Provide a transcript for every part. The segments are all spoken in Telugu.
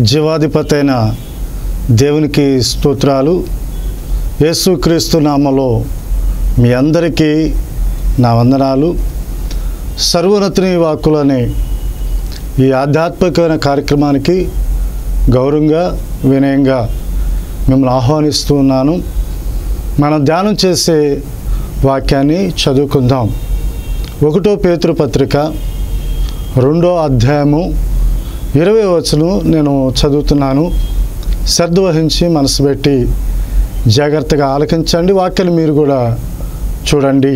జీవాధిపతి అయిన దేవునికి స్తోత్రాలు యేసుక్రీస్తు నామలో మీ అందరికీ నా వందనాలు సర్వోన్నతిని వాక్కులు అనే ఈ ఆధ్యాత్మికమైన కార్యక్రమానికి గౌరవంగా వినయంగా మిమ్మల్ని ఆహ్వానిస్తూ ఉన్నాను మనం ధ్యానం చేసే వాక్యాన్ని చదువుకుందాం ఒకటో పేతురు పత్రిక రెండో అధ్యాయము ఇరవై వచనం నేను చదువుతున్నాను శ్రద్ధ వహించి మనసు పెట్టి జాగ్రత్తగా ఆలకించండి వాక్యాలు మీరు కూడా చూడండి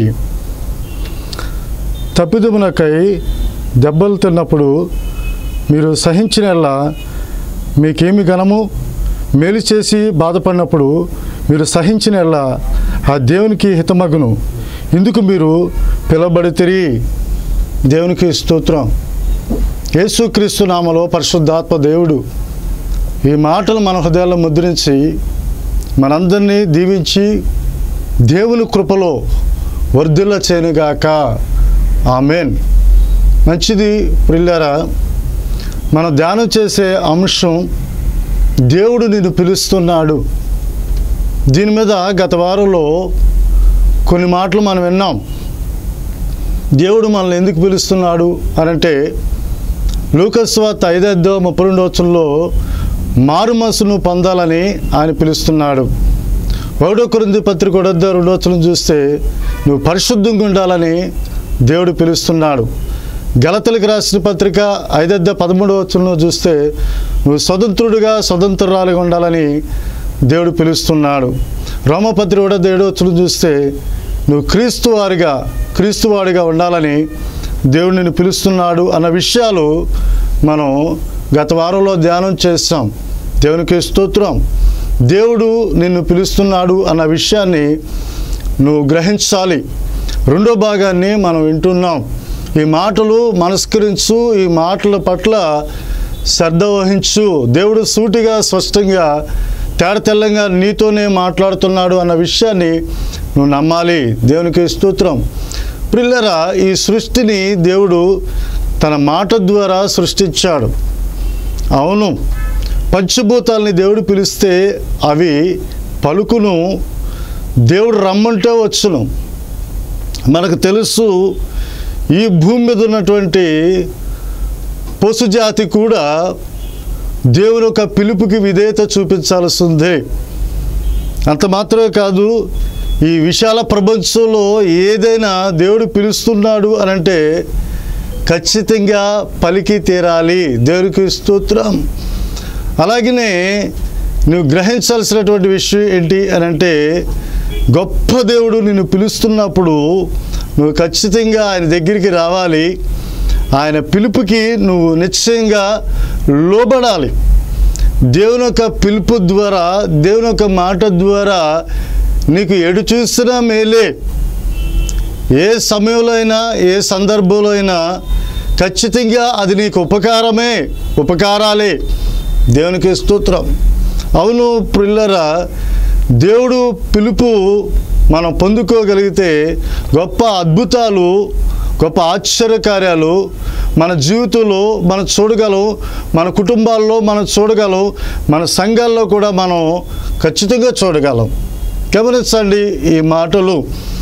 తప్పిదమునకై దెబ్బలు తిన్నప్పుడు మీరు సహించినలా మీకేమి ఘనము మేలు చేసి బాధపడినప్పుడు మీరు సహించినలా ఆ దేవునికి హితమగును ఇందుకు మీరు పిలబడితిరి దేవునికి స్తోత్రం యేసుక్రీస్తు నామలో పరిశుద్ధాత్మ దేవుడు ఈ మాటలు మన హృదయాల్లో ముద్రించి మనందరినీ దీవించి దేవుని కృపలో వర్ధిల్ల చేయనుగాక ఆమెన్ మంచిది ప్రిల్లరా మనం ధ్యానం చేసే అంశం దేవుడు నిన్ను పిలుస్తున్నాడు దీని మీద గత వారంలో కొన్ని మాటలు మనం విన్నాం దేవుడు మనల్ని ఎందుకు పిలుస్తున్నాడు అనంటే లూకస్వార్త ఐదైదో ముప్పై రెండు వచ్చంలో మారుమసును పొందాలని ఆయన పిలుస్తున్నాడు ఒకటో కొరింది పత్రిక ఒకటో రెండో వచ్చలను చూస్తే నువ్వు పరిశుద్ధంగా ఉండాలని దేవుడు పిలుస్తున్నాడు గలతలకు రాసిన పత్రిక ఐదద్ద పదమూడవ వచ్చంలో చూస్తే నువ్వు స్వతంత్రుడిగా స్వతంత్రాలుగా ఉండాలని దేవుడు పిలుస్తున్నాడు రోమపత్రిక కూడా దేవుడు వచ్చలను చూస్తే నువ్వు క్రీస్తు వారిగా క్రీస్తు వాడిగా ఉండాలని దేవుడు నిన్ను పిలుస్తున్నాడు అన్న విషయాలు మనం గత వారంలో ధ్యానం చేస్తాం దేవునికి స్తోత్రం దేవుడు నిన్ను పిలుస్తున్నాడు అన్న విషయాన్ని నువ్వు గ్రహించాలి రెండో భాగాన్ని మనం వింటున్నాం ఈ మాటలు మనస్కరించు ఈ మాటల పట్ల శ్రద్ధ వహించు దేవుడు సూటిగా స్పష్టంగా తేడతెల్లంగా నీతోనే మాట్లాడుతున్నాడు అన్న విషయాన్ని నువ్వు నమ్మాలి దేవునికి స్తోత్రం ప్రిల్లరా ఈ సృష్టిని దేవుడు తన మాట ద్వారా సృష్టించాడు అవును పంచభూతాలని దేవుడు పిలిస్తే అవి పలుకును దేవుడు రమ్మంటే వచ్చును మనకు తెలుసు ఈ భూమి మీద ఉన్నటువంటి పశుజాతి కూడా దేవుని యొక్క పిలుపుకి విధేయత చూపించాల్సి ఉంది అంత మాత్రమే కాదు ఈ విశాల ప్రపంచంలో ఏదైనా దేవుడు పిలుస్తున్నాడు అని అంటే ఖచ్చితంగా పలికి తీరాలి దేవునికి స్తోత్రం అలాగనే నువ్వు గ్రహించాల్సినటువంటి విషయం ఏంటి అని అంటే గొప్ప దేవుడు నిన్ను పిలుస్తున్నప్పుడు నువ్వు ఖచ్చితంగా ఆయన దగ్గరికి రావాలి ఆయన పిలుపుకి నువ్వు నిశ్చయంగా లోబడాలి దేవుని యొక్క పిలుపు ద్వారా దేవుని యొక్క మాట ద్వారా నీకు ఎడు చూసినా మేలే ఏ సమయంలో అయినా ఏ సందర్భంలో అయినా ఖచ్చితంగా అది నీకు ఉపకారమే ఉపకారాలే దేవునికి స్తోత్రం అవును పిల్లరా దేవుడు పిలుపు మనం పొందుకోగలిగితే గొప్ప అద్భుతాలు గొప్ప ఆశ్చర్యకార్యాలు మన జీవితంలో మనం చూడగలం మన కుటుంబాల్లో మనం చూడగలం మన సంఘాల్లో కూడా మనం ఖచ్చితంగా చూడగలం గమనించండి ఈ మాటలు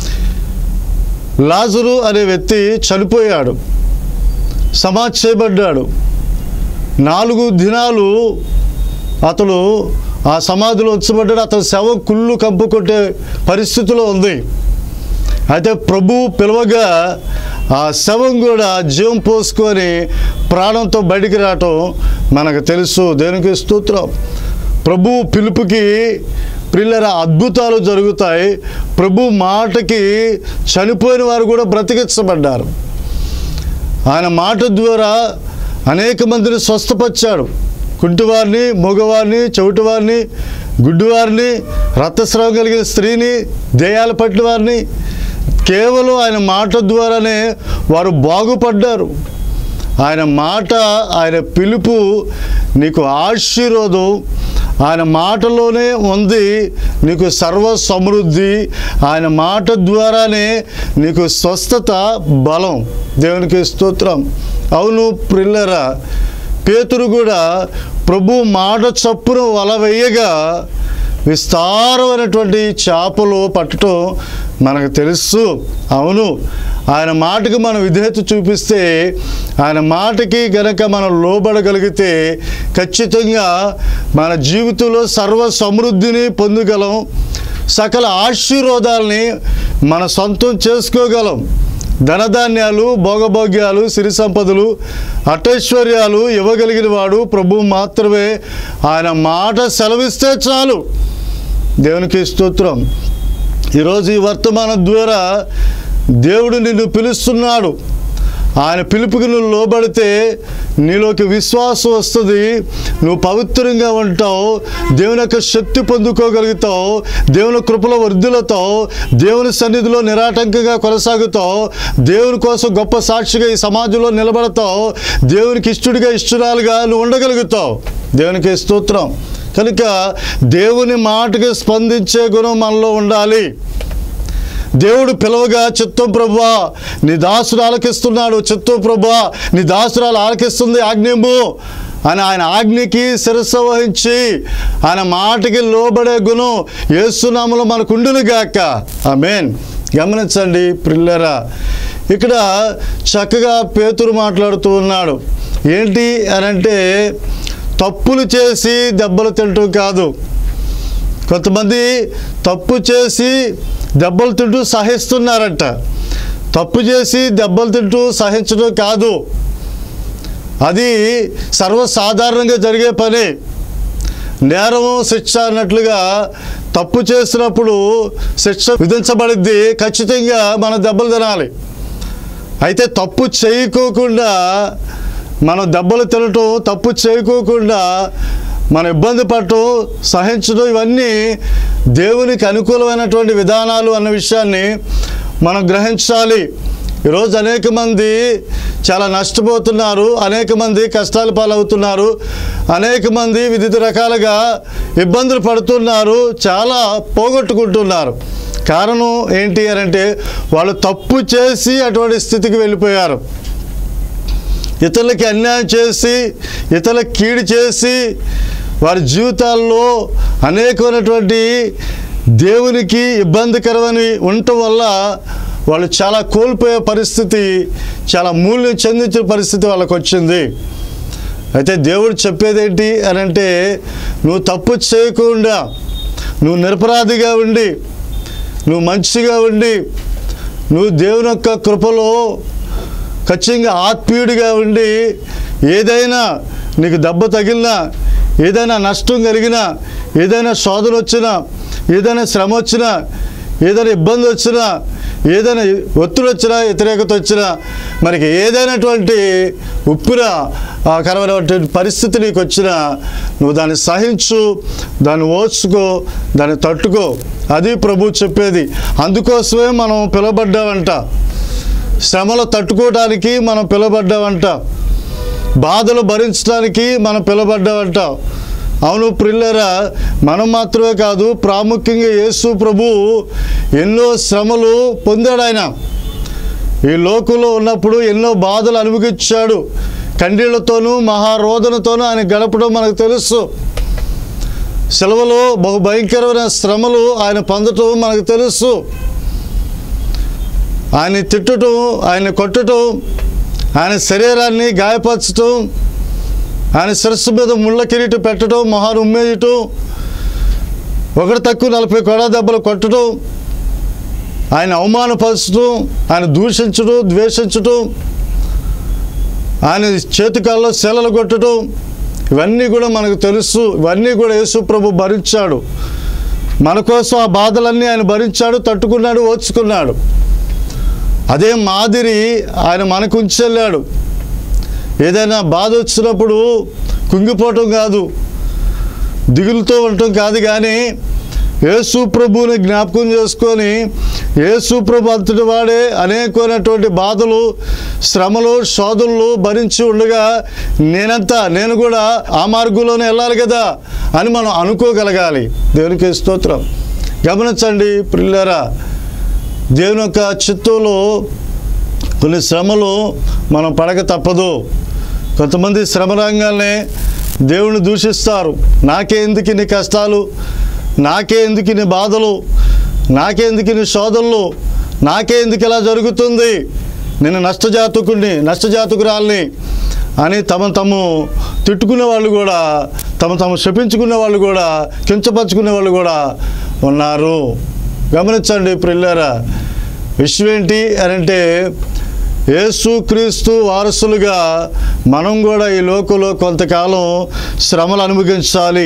లాజరు అనే వ్యక్తి చనిపోయాడు సమాధి చేయబడ్డాడు నాలుగు దినాలు అతడు ఆ సమాధిలో ఉంచబడ్డాడు అతని శవం కుళ్ళు కంపు కొట్టే పరిస్థితిలో ఉంది అయితే ప్రభు పిలవగా ఆ శవం కూడా జీవం పోసుకొని ప్రాణంతో బయటికి రావటం మనకు తెలుసు దేనికి స్తోత్రం ప్రభు పిలుపుకి పిల్లల అద్భుతాలు జరుగుతాయి ప్రభు మాటకి చనిపోయిన వారు కూడా బ్రతికించబడ్డారు ఆయన మాట ద్వారా అనేక మందిని స్వస్థపరిచాడు కుంటివారిని మగవారిని చెవిటివారిని గుడ్డివారిని రక్తస్రావం కలిగిన స్త్రీని దేయాలు పట్టిన వారిని కేవలం ఆయన మాట ద్వారానే వారు బాగుపడ్డారు ఆయన మాట ఆయన పిలుపు నీకు ఆశీర్వాదం ఆయన మాటలోనే ఉంది నీకు సర్వ సమృద్ధి ఆయన మాట ద్వారానే నీకు స్వస్థత బలం దేవునికి స్తోత్రం అవును ప్రిల్లరా పేతురు కూడా ప్రభు మాట చప్పున వల వేయగా విస్తారమైనటువంటి చేపలు పట్టడం మనకు తెలుసు అవును ఆయన మాటకి మనం విధేయత చూపిస్తే ఆయన మాటకి గనక మనం లోబడగలిగితే ఖచ్చితంగా మన జీవితంలో సర్వ సమృద్ధిని పొందగలం సకల ఆశీర్వాదాలని మన సొంతం చేసుకోగలం ధనధాన్యాలు భోగభోగ్యాలు సిరి సంపదలు అటైశ్వర్యాలు ఇవ్వగలిగిన వాడు ప్రభు మాత్రమే ఆయన మాట సెలవిస్తే చాలు దేవునికి స్తోత్రం ఈరోజు ఈ వర్తమానం ద్వారా దేవుడు నిన్ను పిలుస్తున్నాడు ఆయన పిలుపుకి నువ్వు లోబడితే నీలోకి విశ్వాసం వస్తుంది నువ్వు పవిత్రంగా ఉంటావు దేవుని యొక్క శక్తి పొందుకోగలుగుతావు దేవుని కృపలో వృద్ధులతావు దేవుని సన్నిధిలో నిరాటంకంగా కొనసాగుతావు దేవుని కోసం గొప్ప సాక్షిగా ఈ సమాజంలో నిలబడతావు దేవునికి ఇష్టడిగా ఇష్టరాలుగా నువ్వు ఉండగలుగుతావు దేవునికి స్తోత్రం కనుక దేవుని మాటకి స్పందించే గుణం మనలో ఉండాలి దేవుడు పిలవగా చిత్తం ప్రభువా నీ దాసుడు ఆలకిస్తున్నాడు చిత్తం ప్రభువా నీ దాసురాలు ఆలకిస్తుంది ఆజ్ఞము అని ఆయన ఆజ్ఞకి శిరస్సు వహించి ఆయన మాటకి లోబడే గుణం ఏసునామలో మనకు ఉండును గాక ఆమెన్ గమనించండి ప్రిల్లరా ఇక్కడ చక్కగా పేతురు మాట్లాడుతూ ఉన్నాడు ఏంటి అని అంటే తప్పులు చేసి దెబ్బలు తింటూ కాదు కొంతమంది తప్పు చేసి దెబ్బలు తింటూ సహిస్తున్నారంట తప్పు చేసి దెబ్బలు తింటూ సహించడం కాదు అది సర్వసాధారణంగా జరిగే పని నేరం శిక్ష అన్నట్లుగా తప్పు చేసినప్పుడు శిక్ష విధించబడిద్ది ఖచ్చితంగా మనం దెబ్బలు తినాలి అయితే తప్పు చేయకోకుండా మనం దెబ్బలు తినటం తప్పు చేయకోకుండా మనం ఇబ్బంది పడటం సహించడం ఇవన్నీ దేవునికి అనుకూలమైనటువంటి విధానాలు అన్న విషయాన్ని మనం గ్రహించాలి ఈరోజు అనేక మంది చాలా నష్టపోతున్నారు అనేక మంది కష్టాల పాలవుతున్నారు అనేక మంది వివిధ రకాలుగా ఇబ్బందులు పడుతున్నారు చాలా పోగొట్టుకుంటున్నారు కారణం ఏంటి అని అంటే వాళ్ళు తప్పు చేసి అటువంటి స్థితికి వెళ్ళిపోయారు ఇతరులకి అన్యాయం చేసి ఇతరులకు కీడు చేసి వారి జీవితాల్లో అనేకమైనటువంటి దేవునికి ఇబ్బందికరమని ఉండటం వల్ల వాళ్ళు చాలా కోల్పోయే పరిస్థితి చాలా మూల్యం చెందించిన పరిస్థితి వాళ్ళకి వచ్చింది అయితే దేవుడు చెప్పేది ఏంటి అని అంటే నువ్వు తప్పు చేయకుండా నువ్వు నిరపరాధిగా ఉండి నువ్వు మంచిగా ఉండి నువ్వు దేవుని యొక్క కృపలో ఖచ్చితంగా ఆత్మీయుడిగా ఉండి ఏదైనా నీకు దెబ్బ తగిలినా ఏదైనా నష్టం కలిగినా ఏదైనా శోధన వచ్చినా ఏదైనా శ్రమ వచ్చినా ఏదైనా ఇబ్బంది వచ్చినా ఏదైనా ఒత్తిడి వచ్చినా వ్యతిరేకత వచ్చినా మనకి ఏదైనటువంటి ఉప్పిన ఆ కరమైనటువంటి పరిస్థితి నీకు వచ్చినా నువ్వు దాన్ని సహించు దాన్ని ఓర్చుకో దాన్ని తట్టుకో అది ప్రభు చెప్పేది అందుకోసమే మనం పిలువబడ్డామంట శ్రమలు తట్టుకోవడానికి మనం పిలువబడ్డామంట బాధలు భరించడానికి మనం పిలువబడ్డామంట అవును ప్రిల్లరా మనం మాత్రమే కాదు ప్రాముఖ్యంగా యేసు ప్రభు ఎన్నో శ్రమలు పొందాడు ఆయన ఈ లోకంలో ఉన్నప్పుడు ఎన్నో బాధలు అనుభవించాడు కండీళ్లతోనూ మహారోదనతోనూ ఆయన గడపడం మనకు తెలుసు సెలవులో బహు భయంకరమైన శ్రమలు ఆయన పొందటం మనకు తెలుసు ఆయన తిట్టడం ఆయన కొట్టడం ఆయన శరీరాన్ని గాయపరచటం ఆయన శిరస్సు మీద ముళ్ళ కిరీటి పెట్టడం మొహాన్ని ఉమ్మేయటం ఒకటి తక్కువ నలభై కొడ దెబ్బలు కొట్టడం ఆయన అవమానపరచడం ఆయన దూషించడం ద్వేషించడం ఆయన చేతికాల్లో శీలలు కొట్టడం ఇవన్నీ కూడా మనకు తెలుసు ఇవన్నీ కూడా యేసు ప్రభు భరించాడు మన కోసం ఆ బాధలన్నీ ఆయన భరించాడు తట్టుకున్నాడు ఓర్చుకున్నాడు అదే మాదిరి ఆయన మనకు ఉంచెళ్ళాడు ఏదైనా బాధ వచ్చినప్పుడు కుంగిపోవటం కాదు దిగులుతో ఉండటం కాదు కానీ యేసు ప్రభువుని జ్ఞాపకం చేసుకొని యేసు ప్రభు అంతటి వాడే అనేకమైనటువంటి బాధలు శ్రమలు శోధనలు భరించి ఉండగా నేనంతా నేను కూడా ఆ మార్గంలోనే వెళ్ళాలి కదా అని మనం అనుకోగలగాలి దేవునికి స్తోత్రం గమనించండి పిల్లరా దేవుని యొక్క చిత్తంలో కొన్ని శ్రమలు మనం పడక తప్పదు కొంతమంది శ్రమరంగాల్నే దేవుని దూషిస్తారు నాకే ఎందుకు ఇన్ని కష్టాలు నాకే ఎందుకు ఇన్ని బాధలు నాకే ఎందుకు ఇన్ని శోధనలు నాకే ఎందుకు ఇలా జరుగుతుంది నేను నష్టజాతకుడిని నష్టజాతకురాల్ని అని తమ తాము తిట్టుకునే వాళ్ళు కూడా తమ తాము శపించుకునే వాళ్ళు కూడా కించపరుచుకునే వాళ్ళు కూడా ఉన్నారు గమనించండి ప్రిల్లరా విషయం ఏంటి అని అంటే యేసు క్రీస్తు వారసులుగా మనం కూడా ఈ లోకంలో కొంతకాలం శ్రమలు అనుభవించాలి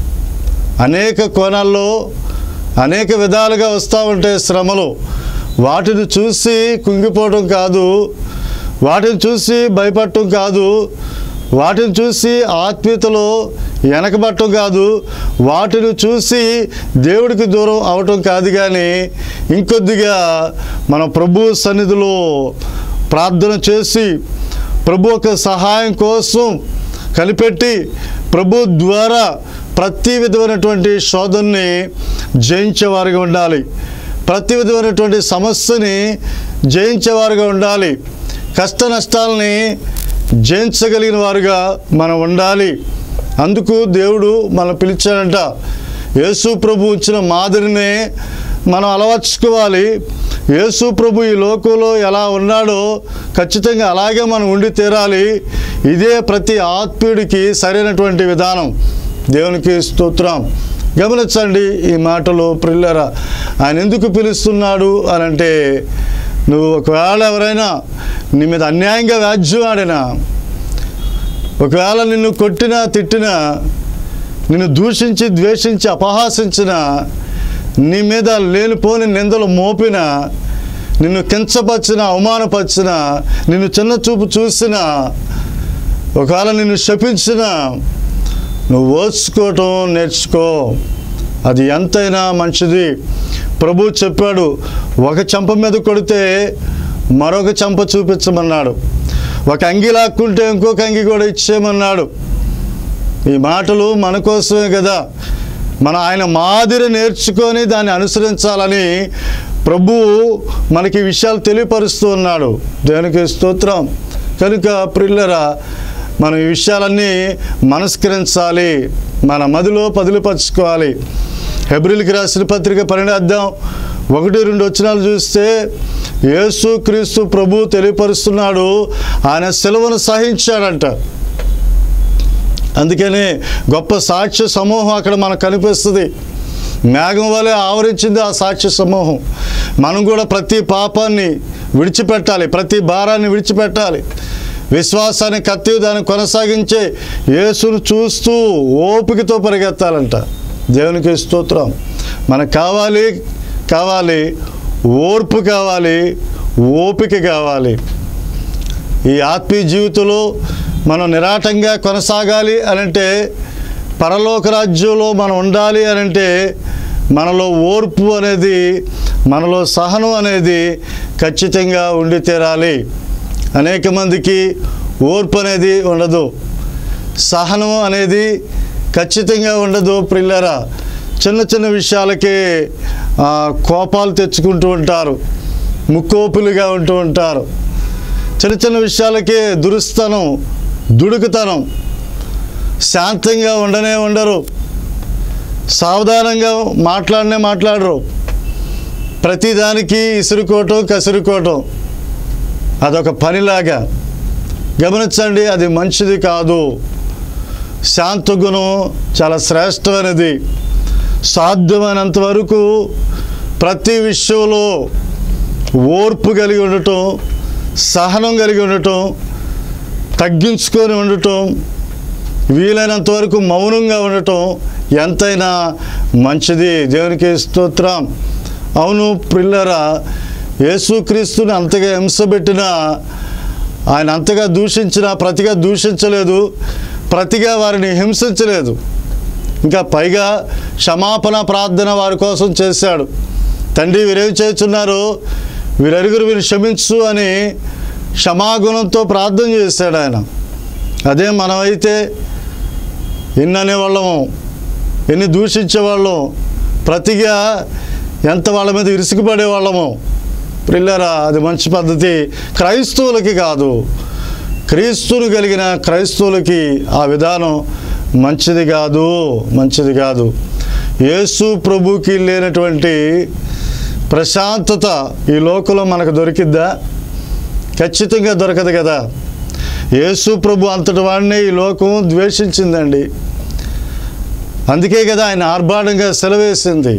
అనేక కోణాల్లో అనేక విధాలుగా వస్తూ ఉంటాయి శ్రమలు వాటిని చూసి కుంగిపోవడం కాదు వాటిని చూసి భయపడటం కాదు వాటిని చూసి ఆత్మీయతలో వెనకబట్టం కాదు వాటిని చూసి దేవుడికి దూరం అవటం కాదు కానీ ఇంకొద్దిగా మన ప్రభు సన్నిధిలో ప్రార్థన చేసి ప్రభు యొక్క సహాయం కోసం కనిపెట్టి ప్రభు ద్వారా ప్రతి విధమైనటువంటి శోధనని జయించేవారుగా ఉండాలి ప్రతి విధమైనటువంటి సమస్యని జయించేవారుగా ఉండాలి కష్ట నష్టాలని జయించగలిగిన వారుగా మనం ఉండాలి అందుకు దేవుడు మనం పిలిచాడంట యేసు ప్రభు ఇచ్చిన మాదిరినే మనం అలవర్చుకోవాలి యేసు ప్రభు ఈ లోకంలో ఎలా ఉన్నాడో ఖచ్చితంగా అలాగే మనం ఉండి తీరాలి ఇదే ప్రతి ఆత్మీయుడికి సరైనటువంటి విధానం దేవునికి స్తోత్రం గమనించండి ఈ మాటలు ప్రిల్లరా ఆయన ఎందుకు పిలుస్తున్నాడు అని అంటే నువ్వు ఒకవేళ ఎవరైనా నీ మీద అన్యాయంగా వ్యాజ్యం ఆడినా ఒకవేళ నిన్ను కొట్టినా తిట్టినా నిన్ను దూషించి ద్వేషించి అపహాసించిన నీ మీద లేనిపోని నిందలు మోపిన నిన్ను కించపరిచిన అవమానపరిచిన నిన్ను చిన్న చూపు చూసిన ఒకవేళ నిన్ను శపించిన నువ్వు ఓర్చుకోవటం నేర్చుకో అది ఎంతైనా మంచిది ప్రభు చెప్పాడు ఒక చెంప మీద కొడితే మరొక చెంప చూపించమన్నాడు ఒక అంగి లాక్కుంటే ఇంకొక అంగి కూడా ఇచ్చేయమన్నాడు ఈ మాటలు మన కోసమే కదా మనం ఆయన మాదిరి నేర్చుకొని దాన్ని అనుసరించాలని ప్రభువు మనకి ఈ విషయాలు తెలియపరుస్తూ ఉన్నాడు దేనికి స్తోత్రం కనుక ప్రిల్లరా మనం ఈ విషయాలన్నీ మనస్కరించాలి మన మదిలో పదిలిపరచుకోవాలి హెబ్రిల్కి రాసిన పత్రిక పన్నెండు అద్దాం ఒకటి రెండు వచనాలు చూస్తే యేసు క్రీస్తు ప్రభు తెలియపరుస్తున్నాడు ఆయన సెలవును సహించాడంట అందుకని గొప్ప సాక్ష్య సమూహం అక్కడ మనకు కనిపిస్తుంది మేఘం వలె ఆవరించింది ఆ సాక్ష్య సమూహం మనం కూడా ప్రతి పాపాన్ని విడిచిపెట్టాలి ప్రతి భారాన్ని విడిచిపెట్టాలి విశ్వాసాన్ని కత్తి దాన్ని కొనసాగించే యేసును చూస్తూ ఓపికతో పరిగెత్తాలంట దేవునికి స్తోత్రం మనకు కావాలి కావాలి ఓర్పు కావాలి ఓపిక కావాలి ఈ ఆత్మీయ జీవితంలో మనం నిరాటంగా కొనసాగాలి అనంటే పరలోక రాజ్యంలో మనం ఉండాలి అనంటే మనలో ఓర్పు అనేది మనలో సహనం అనేది ఖచ్చితంగా ఉండి తీరాలి అనేక మందికి ఓర్పు అనేది ఉండదు సహనం అనేది ఖచ్చితంగా ఉండదు ప్రిల్లరా చిన్న చిన్న విషయాలకే ఆ, కోపాలు తెచ్చుకుంటూ ఉంటారు ముక్కోపులుగా ఉంటూ ఉంటారు చిన్న చిన్న విషయాలకే దురుస్తనం దుడుకుతనం శాంతంగా ఉండనే ఉండరు సావధానంగా మాట్లాడనే మాట్లాడరు ప్రతిదానికి ఇసురుకోవటం కసురుకోవటం అదొక పనిలాగా గమనించండి అది మంచిది కాదు శాంత గుణం చాలా శ్రేష్టమైనది సాధ్యమైనంత వరకు ప్రతి విషయంలో ఓర్పు కలిగి ఉండటం సహనం కలిగి ఉండటం తగ్గించుకొని ఉండటం వీలైనంత వరకు మౌనంగా ఉండటం ఎంతైనా మంచిది దేవునికి స్తోత్రం అవును ప్రిల్లరా యేసుక్రీస్తుని అంతగా హింసబెట్టిన ఆయన అంతగా దూషించిన ప్రతిగా దూషించలేదు ప్రతిగా వారిని హింసించలేదు ఇంకా పైగా క్షమాపణ ప్రార్థన వారి కోసం చేశాడు తండ్రి వీరేం చేస్తున్నారు వీరరుగురు వీరు క్షమించు అని క్షమాగుణంతో ప్రార్థన చేశాడు ఆయన అదే మనమైతే ఎన్ని అనేవాళ్ళము ఎన్ని దూషించేవాళ్ళం ప్రతిగా ఎంత వాళ్ళ మీద ఇరుసుకుపడే వాళ్ళము ప్రిల్లరా అది మంచి పద్ధతి క్రైస్తవులకి కాదు క్రీస్తును కలిగిన క్రైస్తవులకి ఆ విధానం మంచిది కాదు మంచిది కాదు యేసు ప్రభుకి లేనటువంటి ప్రశాంతత ఈ లోకంలో మనకు దొరికిద్దా ఖచ్చితంగా దొరకదు కదా యేసు ప్రభు అంతటి వాడిని ఈ లోకం ద్వేషించిందండి అందుకే కదా ఆయన ఆర్భాటంగా సెలవేసింది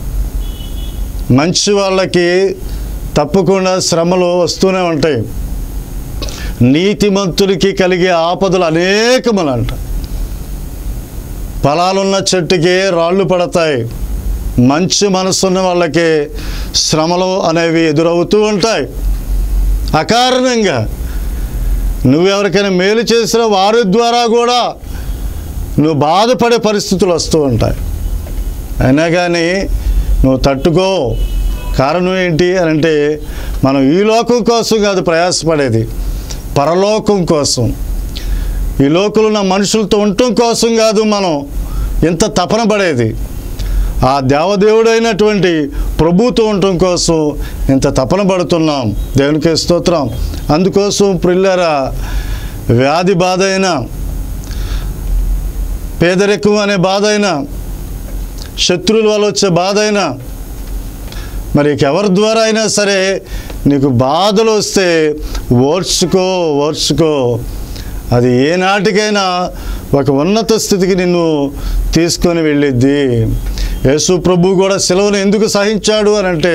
మంచి వాళ్ళకి తప్పకుండా శ్రమలు వస్తూనే ఉంటాయి నీతిమంతుడికి కలిగే ఆపదలు అనేకములంట ఫలాలున్న చెట్టుకి రాళ్ళు పడతాయి మంచి మనసున్న వాళ్ళకి శ్రమలు అనేవి ఎదురవుతూ ఉంటాయి అకారణంగా నువ్వెవరికైనా మేలు చేసిన వారి ద్వారా కూడా నువ్వు బాధపడే పరిస్థితులు వస్తూ ఉంటాయి అయినా కానీ నువ్వు తట్టుకో కారణం ఏంటి అని అంటే మనం ఈ లోకం కోసం కాదు ప్రయాసపడేది పరలోకం కోసం ఈ లోకంలో ఉన్న మనుషులతో ఉండటం కోసం కాదు మనం ఇంత తపన పడేది ఆ దేవదేవుడైనటువంటి ప్రభుతో ఉండటం కోసం ఇంత తపన పడుతున్నాం దేవునికి స్తోత్రం అందుకోసం ప్రిల్లరా వ్యాధి బాధ అయినా పేదరికం అనే బాధ అయినా శత్రువుల వల్ల వచ్చే బాధ అయినా మరి ఎవరి ద్వారా అయినా సరే నీకు బాధలు వస్తే ఓర్చుకో ఓర్చుకో అది ఏనాటికైనా ఒక ఉన్నత స్థితికి నిన్ను తీసుకొని వెళ్ళిద్ది యేసు ప్రభు కూడా సెలవును ఎందుకు సహించాడు అని అంటే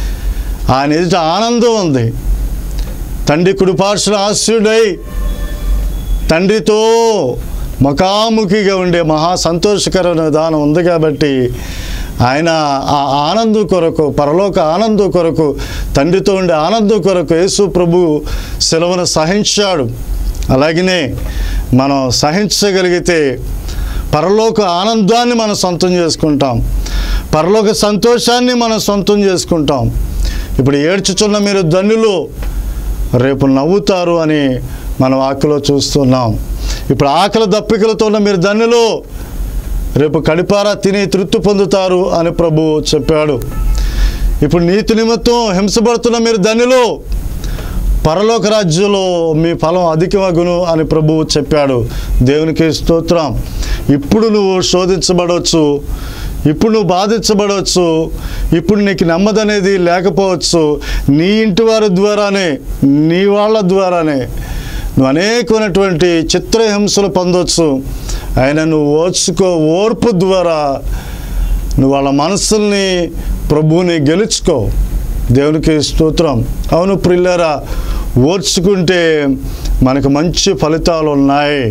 ఆయన ఎదుట ఆనందం ఉంది తండ్రి కుడిపార్శ్వన ఆశ్రుడై తండ్రితో ముఖాముఖిగా ఉండే మహా సంతోషకరమైన విధానం ఉంది కాబట్టి ఆయన ఆ ఆనందం కొరకు పరలోక ఆనందం కొరకు తండ్రితో ఉండే ఆనందం కొరకు యేసు ప్రభు సెలవును సహించాడు అలాగనే మనం సహించగలిగితే పరలోక ఆనందాన్ని మనం సొంతం చేసుకుంటాం పరలోక సంతోషాన్ని మనం సొంతం చేసుకుంటాం ఇప్పుడు ఏడ్చుచున్న మీరు ధన్యులు రేపు నవ్వుతారు అని మనం ఆకలిలో చూస్తున్నాం ఇప్పుడు ఆకలి దప్పికలతో ఉన్న మీరు ధన్యులు రేపు కడిపారా తిని తృప్తి పొందుతారు అని ప్రభు చెప్పాడు ఇప్పుడు నీతి నిమిత్తం హింసపడుతున్న మీరు ధన్యులు పరలోక రాజ్యంలో మీ ఫలం అధికమగును అని ప్రభువు చెప్పాడు దేవునికి స్తోత్రం ఇప్పుడు నువ్వు శోధించబడవచ్చు ఇప్పుడు నువ్వు బాధించబడవచ్చు ఇప్పుడు నీకు నెమ్మదనేది లేకపోవచ్చు నీ ఇంటి వారి ద్వారానే నీ వాళ్ళ ద్వారానే నువ్వు అనేకమైనటువంటి చిత్రహింసలు పొందొచ్చు అయినా నువ్వు ఓర్చుకో ఓర్పు ద్వారా నువ్వు వాళ్ళ మనసుల్ని ప్రభువుని గెలుచుకో దేవునికి స్తోత్రం అవును ప్రిల్లరా ఓర్చుకుంటే మనకు మంచి ఫలితాలు ఉన్నాయి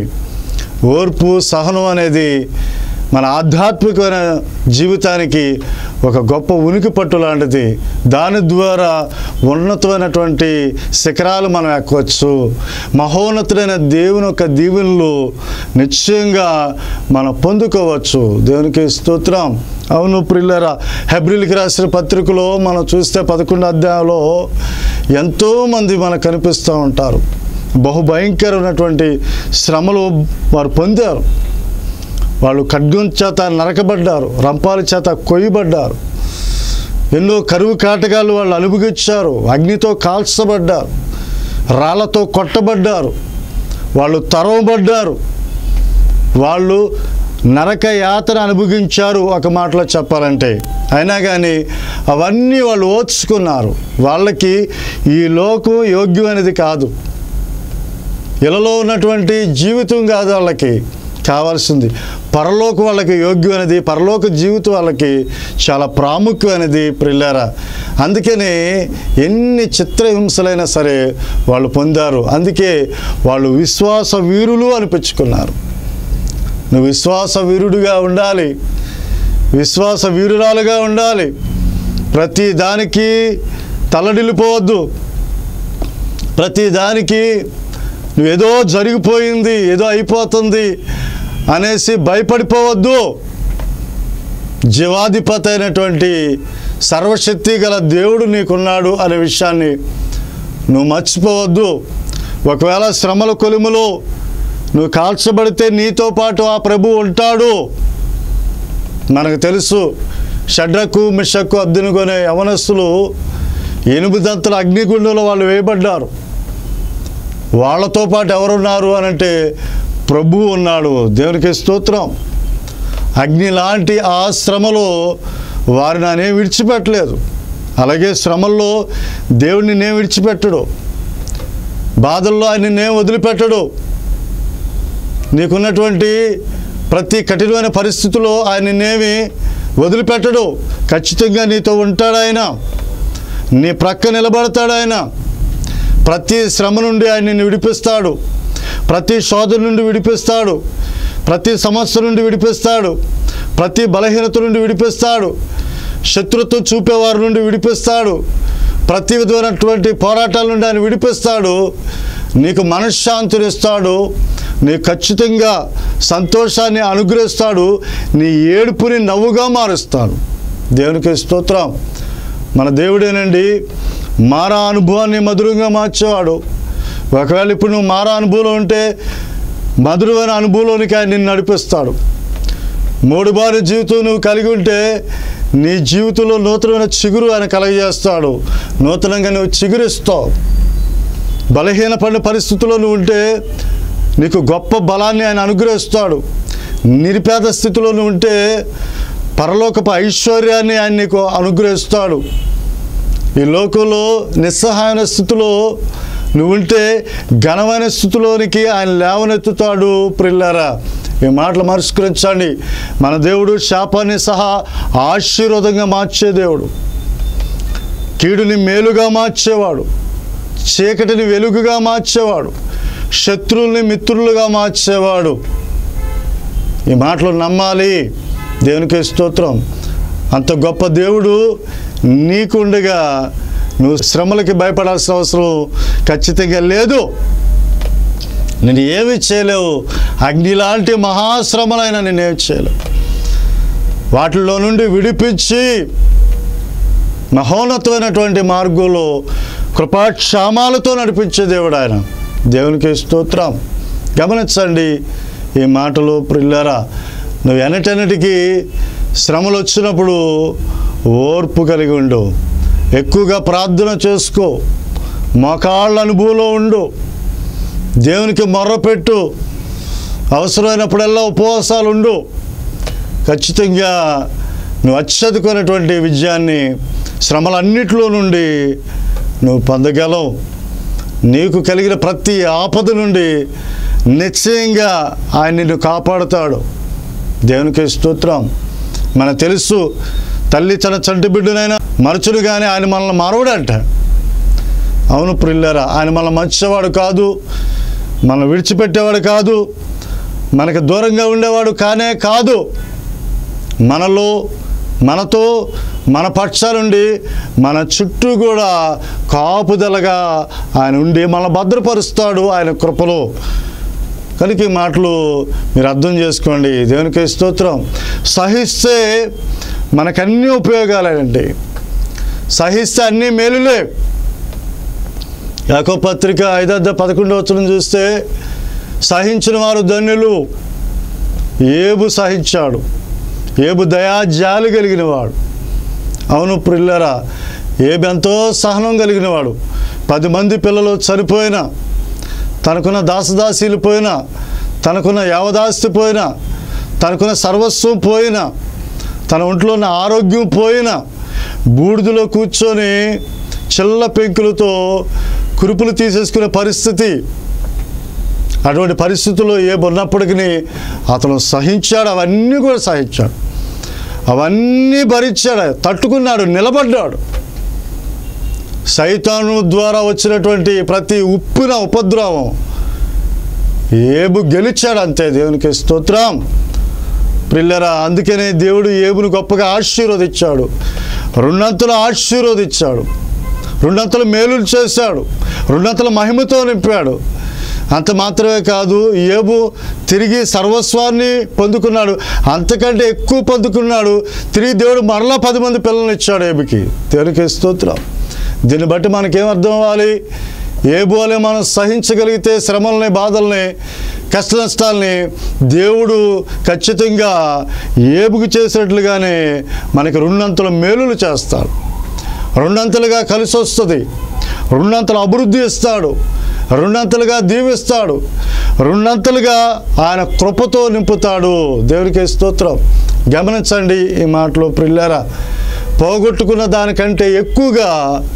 ఓర్పు సహనం అనేది మన ఆధ్యాత్మికమైన జీవితానికి ఒక గొప్ప ఉనికి పట్టు లాంటిది దాని ద్వారా ఉన్నతమైనటువంటి శిఖరాలు మనం ఎక్కవచ్చు మహోన్నతుడైన దేవుని యొక్క దీవెనలు నిశ్చయంగా మనం పొందుకోవచ్చు దేవునికి స్తోత్రం అవును ప్రిల్లరా హెబ్రిల్కి రాసిన పత్రికలో మనం చూస్తే పదకొండు అధ్యాయంలో ఎంతోమంది మనకు కనిపిస్తూ ఉంటారు బహుభయంకరమైనటువంటి శ్రమలు వారు పొందారు వాళ్ళు ఖడ్గం చేత నరకబడ్డారు రంపాల చేత కొయ్యబడ్డారు ఎన్నో కరువు కాటకాలు వాళ్ళు అనుభవించారు అగ్నితో కాల్చబడ్డారు రాళ్లతో కొట్టబడ్డారు వాళ్ళు తరవబడ్డారు వాళ్ళు నరక యాతన అనుభవించారు ఒక మాటలో చెప్పాలంటే అయినా కానీ అవన్నీ వాళ్ళు ఓర్చుకున్నారు వాళ్ళకి ఈ లోకం యోగ్యమైనది కాదు ఇలలో ఉన్నటువంటి జీవితం కాదు వాళ్ళకి కావాల్సింది పరలోక వాళ్ళకి యోగ్యమైనది పరలోక జీవితం వాళ్ళకి చాలా ప్రాముఖ్యమైనది ప్రిల్లారా అందుకనే ఎన్ని చిత్రహింసలైనా సరే వాళ్ళు పొందారు అందుకే వాళ్ళు విశ్వాస వీరులు అనిపించుకున్నారు నువ్వు విశ్వాస వీరుడిగా ఉండాలి విశ్వాస వీరురాలుగా ఉండాలి ప్రతి దానికి తలడిల్లిపోవద్దు ప్రతి దానికి నువ్వేదో జరిగిపోయింది ఏదో అయిపోతుంది అనేసి భయపడిపోవద్దు జీవాధిపతి అయినటువంటి సర్వశక్తి గల దేవుడు నీకున్నాడు అనే విషయాన్ని నువ్వు మర్చిపోవద్దు ఒకవేళ శ్రమల కొలిములో నువ్వు కాల్చబడితే నీతో పాటు ఆ ప్రభు ఉంటాడు మనకు తెలుసు షడ్రకు మిషక్కు అబ్దునుకొనే యవనస్తులు ఎనిమిదంతల అగ్నిగుండంలో వాళ్ళు వేయబడ్డారు వాళ్ళతో పాటు ఎవరున్నారు అని అంటే ప్రభువు ఉన్నాడు దేవునికి స్తోత్రం అగ్ని లాంటి ఆ శ్రమలో వారిని ఆయన ఏం విడిచిపెట్టలేదు అలాగే శ్రమల్లో దేవుడిని నేను విడిచిపెట్టడు బాధల్లో ఆయన నేను వదిలిపెట్టడు నీకున్నటువంటి ప్రతి కఠినమైన పరిస్థితుల్లో ఆయన నిన్నేమి వదిలిపెట్టడు ఖచ్చితంగా నీతో ఉంటాడు ఆయన నీ ప్రక్క నిలబడతాడు ఆయన ప్రతి శ్రమ నుండి ఆయన నిన్ను విడిపిస్తాడు ప్రతి శోధన నుండి విడిపిస్తాడు ప్రతి సమస్య నుండి విడిపిస్తాడు ప్రతి బలహీనత నుండి విడిపిస్తాడు శత్రుత్వం చూపేవారి నుండి విడిపిస్తాడు ప్రతి విధమైనటువంటి పోరాటాల నుండి ఆయన విడిపిస్తాడు నీకు మనశ్శాంతిని ఇస్తాడు నీకు ఖచ్చితంగా సంతోషాన్ని అనుగ్రహిస్తాడు నీ ఏడుపుని నవ్వుగా మారుస్తాడు దేవునికి స్తోత్రం మన దేవుడేనండి మారా అనుభవాన్ని మధురంగా మార్చేవాడు ఒకవేళ ఇప్పుడు నువ్వు మారా అనుభవంలో ఉంటే మధురమైన అనుభవంలోనికి ఆయన నిన్ను నడిపిస్తాడు మూడు బారి జీవితం నువ్వు కలిగి ఉంటే నీ జీవితంలో నూతనమైన చిగురు ఆయన కలగజేస్తాడు నూతనంగా నువ్వు చిగురిస్తావు బలహీన పడిన పరిస్థితుల్లో నువ్వు ఉంటే నీకు గొప్ప బలాన్ని ఆయన అనుగ్రహిస్తాడు నిరుపేద స్థితిలో నువ్వు ఉంటే పరలోకపు ఐశ్వర్యాన్ని ఆయన నీకు అనుగ్రహిస్తాడు ఈ లోకంలో నిస్సహాయన స్థితిలో నువ్వు ఉంటే ఘనమైన స్థితిలోనికి ఆయన లేవనెత్తుతాడు ప్రిల్లారా ఈ మాటలు మరుస్కరించండి మన దేవుడు శాపాన్ని సహా ఆశీర్వాదంగా మార్చే దేవుడు కీడుని మేలుగా మార్చేవాడు చీకటిని వెలుగుగా మార్చేవాడు శత్రువుల్ని మిత్రులుగా మార్చేవాడు ఈ మాటలు నమ్మాలి దేవునికి స్తోత్రం అంత గొప్ప దేవుడు నీకుండగా నువ్వు శ్రమలకి భయపడాల్సిన అవసరం ఖచ్చితంగా లేదు నేను ఏమి చేయలేవు అగ్ని లాంటి మహాశ్రమలైనా నేనేమి చేయలేవు వాటిలో నుండి విడిపించి మహోన్నతమైనటువంటి మార్గంలో కృపాక్షామాలతో నడిపించే దేవుడు ఆయన దేవునికి స్తోత్రం గమనించండి ఈ మాటలు ప్రిల్లరా నువ్వు ఎనటన్నిటికీ శ్రమలు వచ్చినప్పుడు ఓర్పు కలిగి ఉండు ఎక్కువగా ప్రార్థన చేసుకో మోకాళ్ళ అనుభవంలో ఉండు దేవునికి మొర్రపెట్టు అవసరమైనప్పుడల్లా ఉపవాసాలు ఉండు ఖచ్చితంగా నువ్వు అత్యధికమైనటువంటి విజయాన్ని శ్రమలన్నిటిలో నుండి నువ్వు పొందగలవు నీకు కలిగిన ప్రతి ఆపద నుండి నిశ్చయంగా ఆయన నిన్ను కాపాడుతాడు దేవునికి స్తోత్రం మనకు తెలుసు తల్లి తన చంటి బిడ్డనైనా మరచుడు కానీ ఆయన మనల్ని మరవడంట అవును ప్రిల్లరా ఆయన మన మంచివాడు కాదు మనం విడిచిపెట్టేవాడు కాదు మనకు దూరంగా ఉండేవాడు కానే కాదు మనలో మనతో మన పక్షాలుండి మన చుట్టూ కూడా కాపుదలగా ఆయన ఉండి మన భద్రపరుస్తాడు ఆయన కృపలో కనుక ఈ మాటలు మీరు అర్థం చేసుకోండి దేవునికి స్తోత్రం సహిస్తే మనకన్నీ ఉపయోగాలండి సహిస్తే అన్నీ మేలులే యాకో పత్రిక ఐదద్ద పదకొండు వచ్చిన చూస్తే సహించిన వారు ధన్యులు ఏబు సహించాడు ఏబు దయా జాలి కలిగిన వాడు అవును ప్రిల్లరా ఏబు ఎంతో సహనం కలిగిన వాడు పది మంది పిల్లలు చనిపోయినా తనకున్న దాసదాసీలు పోయినా తనకున్న యావదాస్తి పోయినా తనకున్న సర్వస్వం పోయినా తన ఒంట్లో ఉన్న ఆరోగ్యం పోయినా బూడిదలో కూర్చొని చిల్ల పెంకులతో కురుపులు తీసేసుకునే పరిస్థితి అటువంటి పరిస్థితుల్లో ఏ ఉన్నప్పటికీ అతను సహించాడు అవన్నీ కూడా సహించాడు అవన్నీ భరించాడు తట్టుకున్నాడు నిలబడ్డాడు సైతాను ద్వారా వచ్చినటువంటి ప్రతి ఉప్పిన ఉపద్రవం ఏబు గెలిచాడు అంతే దేవునికి స్తోత్రం ప్రిల్లరా అందుకనే దేవుడు ఏబును గొప్పగా ఆశీర్వదించాడు రెండంతలు ఆశీర్వదించాడు రెండంతలు మేలులు చేశాడు రెండంతల మహిమతో నింపాడు అంత మాత్రమే కాదు ఏబు తిరిగి సర్వస్వాన్ని పొందుకున్నాడు అంతకంటే ఎక్కువ పొందుకున్నాడు తిరిగి దేవుడు మరలా పది మంది పిల్లల్ని ఇచ్చాడు ఏబుకి దేవునికి స్తోత్రం దీన్ని బట్టి మనకేం అర్థం అవ్వాలి ఏబు వలె మనం సహించగలిగితే శ్రమల్ని బాధల్ని కష్ట నష్టాలని దేవుడు ఖచ్చితంగా ఏబుకు చేసినట్లుగానే మనకి రెండంతల మేలులు చేస్తాడు రెండంతలుగా కలిసి వస్తుంది రెండంతల అభివృద్ధి ఇస్తాడు రెండంతలుగా దీవిస్తాడు రెండంతలుగా ఆయన కృపతో నింపుతాడు దేవునికి స్తోత్రం గమనించండి ఈ మాటలో ప్రిల్లారా పోగొట్టుకున్న దానికంటే ఎక్కువగా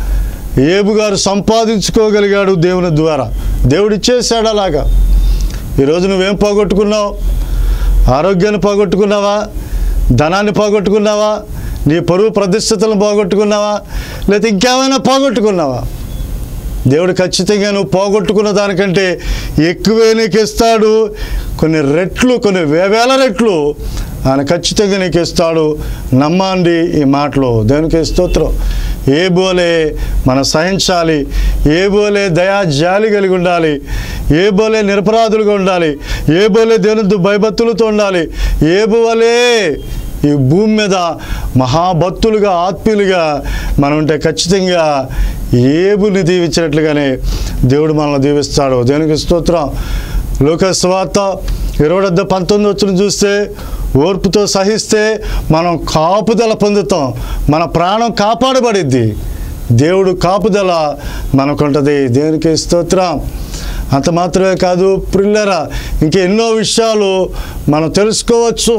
ఏబు గారు సంపాదించుకోగలిగాడు దేవుని ద్వారా దేవుడు ఇచ్చేసాడు అలాగా ఈరోజు నువ్వేం పోగొట్టుకున్నావు ఆరోగ్యాన్ని పోగొట్టుకున్నావా ధనాన్ని పోగొట్టుకున్నావా నీ పరువు ప్రతిష్టతలను పోగొట్టుకున్నావా లేదా ఇంకేమైనా పోగొట్టుకున్నావా దేవుడు ఖచ్చితంగా నువ్వు పోగొట్టుకున్న దానికంటే ఎక్కువే నీకు ఇస్తాడు కొన్ని రెట్లు కొన్ని వేవేల రెట్లు ఆయన ఖచ్చితంగా నీకు ఇస్తాడు నమ్మండి ఈ మాటలు దేవునికి స్తోత్రం ఏ బోలే మనం సహించాలి ఏ బోలే దయా జాలి కలిగి ఉండాలి ఏ బోలే నిరపరాధులుగా ఉండాలి ఏ బోలే దేవునితో భయభక్తులతో ఉండాలి ఏ బోలే ఈ భూమి మీద మహాభక్తులుగా ఆత్మీయులుగా మనం ఉంటే ఖచ్చితంగా ఏబుని దీవించినట్లుగానే దేవుడు మనల్ని దీవిస్తాడు దేనికి స్తోత్రం లోక స్వార్త ఇరవై వద్ద పంతొమ్మిది వచ్చిన చూస్తే ఓర్పుతో సహిస్తే మనం కాపుదల పొందుతాం మన ప్రాణం కాపాడబడిద్ది దేవుడు కాపుదల మనకుంటుంది దేవునికి స్తోత్రం అంత మాత్రమే కాదు ప్రిల్లరా ఇంకెన్నో విషయాలు మనం తెలుసుకోవచ్చు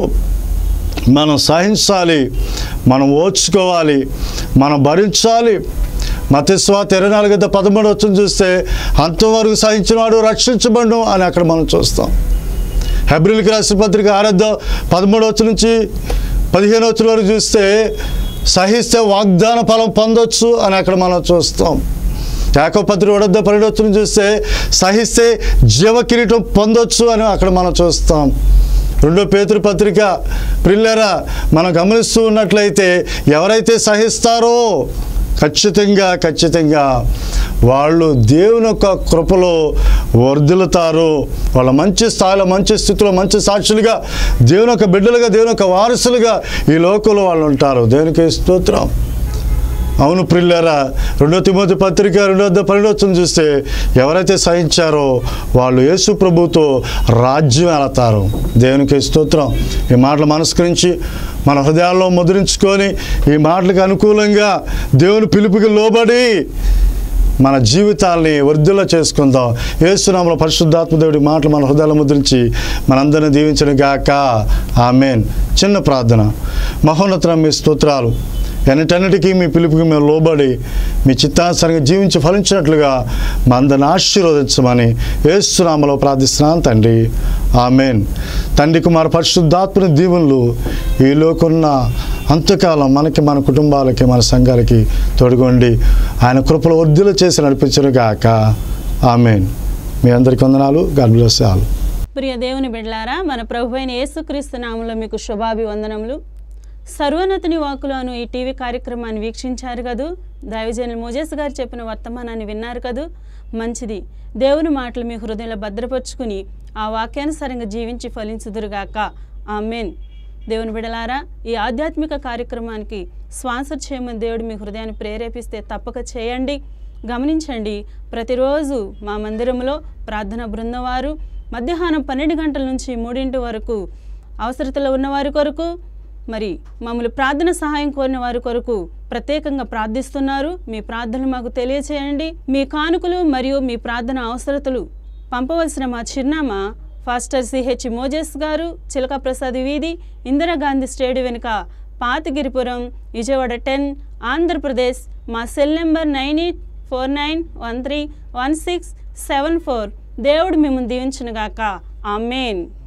మనం సహించాలి మనం ఓర్చుకోవాలి మనం భరించాలి మతస్వాత ఇరవై నాలుగు గంట పదమూడు వచ్చిన చూస్తే అంతవరకు సహించిన వాడు రక్షించబడు అని అక్కడ మనం చూస్తాం హెబ్రిల్కి రాసిన పత్రిక ఆరాధ్య పదమూడు వచ్చి నుంచి పదిహేను వచ్చిన వరకు చూస్తే సహిస్తే వాగ్దాన ఫలం పొందొచ్చు అని అక్కడ మనం చూస్తాం యాకో పత్రిక వడద్ద పన్నెండు వచ్చిన చూస్తే సహిస్తే జీవ కిరీటం పొందొచ్చు అని అక్కడ మనం చూస్తాం రెండో పేతురు పత్రిక ప్రిల్లరా మనం గమనిస్తూ ఉన్నట్లయితే ఎవరైతే సహిస్తారో ఖచ్చితంగా ఖచ్చితంగా వాళ్ళు దేవుని యొక్క కృపలో వర్ధిల్లుతారు వాళ్ళ మంచి స్థాయిలో మంచి స్థితిలో మంచి సాక్షులుగా దేవుని యొక్క బిడ్డలుగా దేవుని యొక్క వారసులుగా ఈ లోకంలో వాళ్ళు ఉంటారు దేవునికి స్తోత్రం అవును ప్రిల్లరా రెండో తిమోతి పత్రిక రెండో వద్ద పన్నెండు చూస్తే ఎవరైతే సహించారో వాళ్ళు యేసు ప్రభుతో రాజ్యం వెళతారు దేవునికి స్తోత్రం ఈ మాటలు మనస్కరించి మన హృదయాల్లో ముద్రించుకొని ఈ మాటలకు అనుకూలంగా దేవుని పిలుపుకి లోబడి మన జీవితాల్ని వృద్ధిలో చేసుకుందాం ఏసునామల పరిశుద్ధాత్మ దేవుడి మాటలు మన హృదయాలు ముద్రించి మనందరిని దీవించను గాక ఆమెన్ చిన్న ప్రార్థన మహోన్నతరం మీ స్తోత్రాలు ఎన్నిటన్నిటికీ మీ పిలుపుకి మేము లోబడి మీ చిత్తానుసారంగా జీవించి ఫలించినట్లుగా మా అందరిని ఆశీర్వదించమని ఏసునామలో ప్రార్థిస్తున్నాను తండ్రి ఆమెన్ తండ్రి కుమార పరిశుద్ధాత్మని దీవులు ఈ లోకున్న అంతకాలం మనకి మన కుటుంబాలకి మన సంఘాలకి తోడుగొండి ఆయన కృపలు వర్ధులు చేసి నడిపించను గాక ఆమెన్ మీ అందరికి వందనాలు గాడ్ బ్లెస్ ఆల్ ప్రియ దేవుని బిడ్లారా మన ప్రభు అయిన యేసుక్రీస్తు నామంలో మీకు శుభాభివందనములు సర్వోన్నతుని వాకులోను ఈ టీవీ కార్యక్రమాన్ని వీక్షించారు కదూ దైవజనులు మోజేస్ గారు చెప్పిన వర్తమానాన్ని విన్నారు కదూ మంచిది దేవుని మాటలు మీ హృదయంలో భద్రపరుచుకుని ఆ వాక్యానుసారంగా జీవించి ఫలించుదురుగాక ఆమెన్ దేవుని బిడలారా ఈ ఆధ్యాత్మిక కార్యక్రమానికి స్పాన్సర్ చేయమని దేవుడు మీ హృదయాన్ని ప్రేరేపిస్తే తప్పక చేయండి గమనించండి ప్రతిరోజు మా మందిరంలో ప్రార్థన బృందం వారు మధ్యాహ్నం పన్నెండు గంటల నుంచి మూడింటి వరకు అవసరతలో ఉన్నవారి కొరకు మరి మమ్మల్ని ప్రార్థన సహాయం కోరిన వారి కొరకు ప్రత్యేకంగా ప్రార్థిస్తున్నారు మీ ప్రార్థనలు మాకు తెలియచేయండి మీ కానుకలు మరియు మీ ప్రార్థన అవసరతలు పంపవలసిన మా చిరునామా ఫాస్టర్ సిహెచ్ మోజెస్ గారు చిలక ప్రసాద్ వీధి ఇందిరాగాంధీ స్టేడియం వెనుక పాతగిరిపురం విజయవాడ టెన్ ఆంధ్రప్రదేశ్ మా cell number nine eight four nine one three one six seven four దేవుడు మిమ్మల్ని దీవించునుగాక ఆమెన్